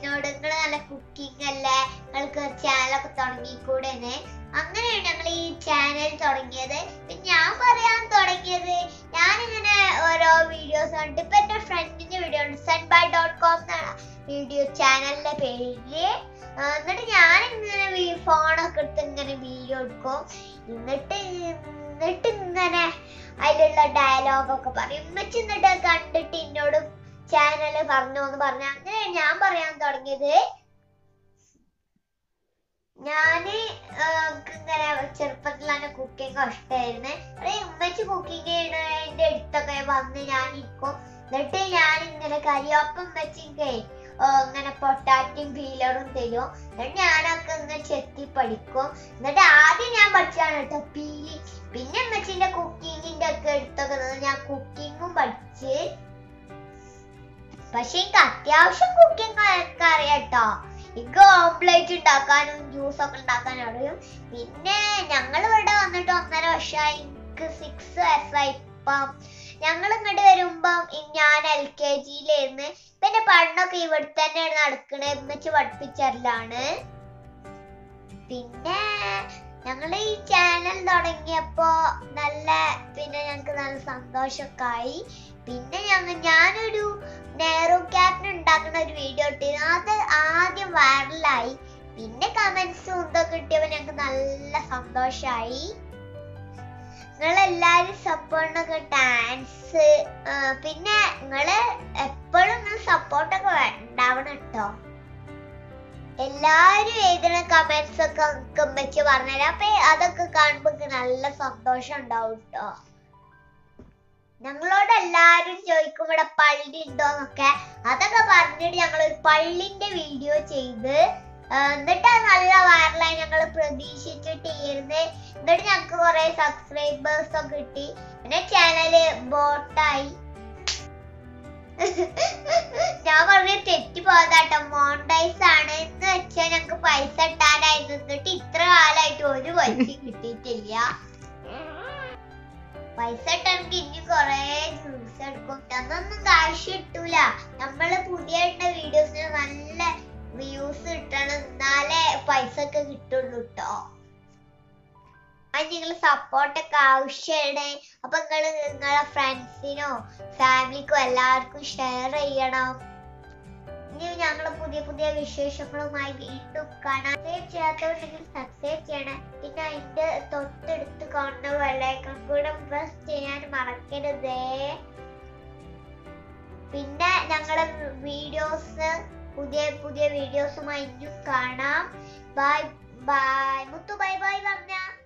എന്നോട് നിങ്ങൾ നല്ല കുക്കിംഗ് അല്ലേ നിങ്ങൾക്ക് ചാനലൊക്കെ തുടങ്ങിക്കൂടെന്ന് അങ്ങനെയാണ് ഞങ്ങൾ ഈ ചാനൽ തുടങ്ങിയത് പിന്നെ ഞാൻ പറയാൻ തുടങ്ങിയത് ഞാനിങ്ങനെ ഓരോ വീഡിയോസ് കണ്ടിട്ട് ഇപ്പൊ എന്റെ ഫ്രണ്ടിന്റെ വീഡിയോ ഉണ്ട് സൺ ബൈ ഡോട്ട് കോം എന്നാണ് വീഡിയോ ചാനലിന്റെ പേര് ആ, എന്നിട്ട് ഞാൻ ഇങ്ങനെ ഫോണൊക്കെ എടുത്ത് ഇങ്ങനെ വീഡിയോ എടുക്കും എന്നിട്ട് എന്നിട്ട് ഇങ്ങനെ അതിലുള്ള ഡയലോഗ് ഒക്കെ പറയും ഉമ്മച്ചി എന്നിട്ട് അത് കണ്ടിട്ട് എന്നോട് ചാനല് പറഞ്ഞു എന്ന് പറഞ്ഞ അങ്ങനെ ഞാൻ പറയാൻ തുടങ്ങിയത് ഞാന് ആ, എനിക്ക് ഇങ്ങനെ ചെറുപ്പത്തിൽ തന്നെ കുക്കിംഗ് ഇഷ്ടമായിരുന്നു അതെ ഉമ്മച്ചി കുക്കിംഗ് ചെയ്യണതിന്റെ അടുത്തൊക്കെ വന്ന് ഞാൻ ഇരിക്കും എന്നിട്ട് ഞാൻ ഇങ്ങനെ കരിയാപ്പം വെച്ചിങ്ങേ ഇങ്ങനെ പൊട്ടാറ്റയും പീലറും തരും എന്നിട്ട് ഞാനൊക്കെ ഇങ്ങനെ ചെത്തി പഠിക്കും എന്നിട്ട് ആദ്യം ഞാൻ പഠിച്ചാണ് കേട്ടോ പീലി പിന്നെ ഉമ്മച്ചിന്റെ കുക്കിങ്ങിന്റെ ഒക്കെ എടുത്തൊക്കെ നിന്ന് ഞാൻ കുക്കിങ്ങും പഠിച്ച് പക്ഷെ എനിക്ക് അത്യാവശ്യം കുക്കിംഗ് ഒക്കെ അറിയാം കേട്ടോ എനിക്ക് ഓംപ്ലേറ്റ് ഉണ്ടാക്കാനും ജ്യൂസ് ഒക്കെ ഉണ്ടാക്കാനും അറിയും പിന്നെ ഞങ്ങൾ ഇവിടെ വന്നിട്ട് ഒന്നര വർഷമായി എനിക്ക് സിക്സ് വയസ്സായി ഇപ്പം ഞങ്ങൾ ഇങ്ങോട്ട് വരുമ്പം ഇ- ഞാൻ എൽ കെ ജിയിലായിരുന്നു പിന്നെ പഠനമൊക്കെ ഇവിടെ തന്നെയാണ് നടക്കണേ എന്നുവെച്ച് പഠിപ്പിച്ചറിലാണ് പിന്നെ ഞങ്ങൾ ഈ ചാനൽ തുടങ്ങിയപ്പോ നല്ല പിന്നെ ഞങ്ങൾക്ക് നല്ല സന്തോഷമൊക്കെ ആയി പിന്നെ ഞങ്ങൾ ഞാനൊരു നെഹ്റു ക്യാപ്റ്റൻ ഉണ്ടാക്കുന്ന ഒരു വീഡിയോ ഇട്ടിരുന്നു അത് ആദ്യം വൈറലായി പിന്നെ കമന്റ്സും ഇതൊക്കെ കിട്ടിയപ്പോ ഞങ്ങൾക്ക് നല്ല സന്തോഷായി നിങ്ങളെല്ലാരും സപ്പോർട്ടിനൊക്കെ ഡാൻസ് പിന്നെ നിങ്ങള് എപ്പോഴും നിങ്ങൾ സപ്പോർട്ടൊക്കെ ഉണ്ടാവണം കേട്ടോ എല്ലാരും എഴുതുന്ന കമന്റ്സ് ഒക്കെ നമുക്ക് വെച്ച് പറഞ്ഞുതരാം അപ്പൊ അതൊക്കെ കാണുമ്പോ എനിക്ക് നല്ല സന്തോഷം ഉണ്ടാവും കേട്ടോ ഞങ്ങളോട് എല്ലാരും ചോദിക്കും ഇവിടെ പള്ളി ഉണ്ടോന്നൊക്കെ അതൊക്കെ പറഞ്ഞിട്ട് ഞങ്ങൾ ഒരു പള്ളിന്റെ വീഡിയോ ചെയ്ത് ആ, എന്നിട്ട് അത് നല്ല വൈറലായി ഞങ്ങൾ പ്രതീക്ഷിച്ചിട്ടിരുന്ന് എന്നിട്ട് ഞങ്ങൾക്ക് കുറെ സബ്സ്ക്രൈബേഴ്സ് ഒക്കെ കിട്ടി പിന്നെ ചാനല് ബോട്ടായി ഞാൻ പറഞ്ഞ തെറ്റി പോയതാട്ടോ മോണ്ടൈസ് ആണ് എന്ന് വെച്ചാൽ ഞങ്ങക്ക് പൈസ ഇട്ടാനായി നിന്നിട്ട് ഇത്ര കാലമായിട്ട് ഒരു പൈസ കിട്ടിയിട്ടില്ല പൈസ ഇട്ടെനിക്ക് ഇനി കൊറേ ജ്യൂസ് എടുക്കും അതൊന്നും കാശ് കിട്ടൂല നമ്മള് പുതിയ ഇട്ട വീഡിയോസിന് നല്ല വ്യൂസ് കിട്ടണം എന്നാലേ പൈസ ഒക്കെ കിട്ടുള്ളൂ കേട്ടോ അത് നിങ്ങൾ സപ്പോർട്ടൊക്കെ ആവശ്യമാണ് അപ്പൊ നിങ്ങൾ നിങ്ങളെ ഫ്രണ്ട്സിനോ ഫാമിലിക്കോ എല്ലാവർക്കും ഷെയർ ചെയ്യണം ഇനി ഞങ്ങൾ പുതിയ പുതിയ വിശേഷങ്ങളുമായി വീണ്ടും കാണാൻ സബ്സ്ക്രൈബ് ചെയ്യാത്തവരുണ്ടെങ്കിൽ സബ്സ്ക്രൈബ് ചെയ്യണം പിന്നെ അതിന്റെ തൊട്ടടുത്ത് കാണുന്ന വെള്ളൈക്കൺ കൂടെ പ്രസ് ചെയ്യാൻ മറക്കരുതേ പിന്നെ ഞങ്ങളെ വീഡിയോസ് പുതിയ പുതിയ വീഡിയോസുമായി ഇനിയും കാണാം bye bye Muthu bye bye പറഞ്ഞ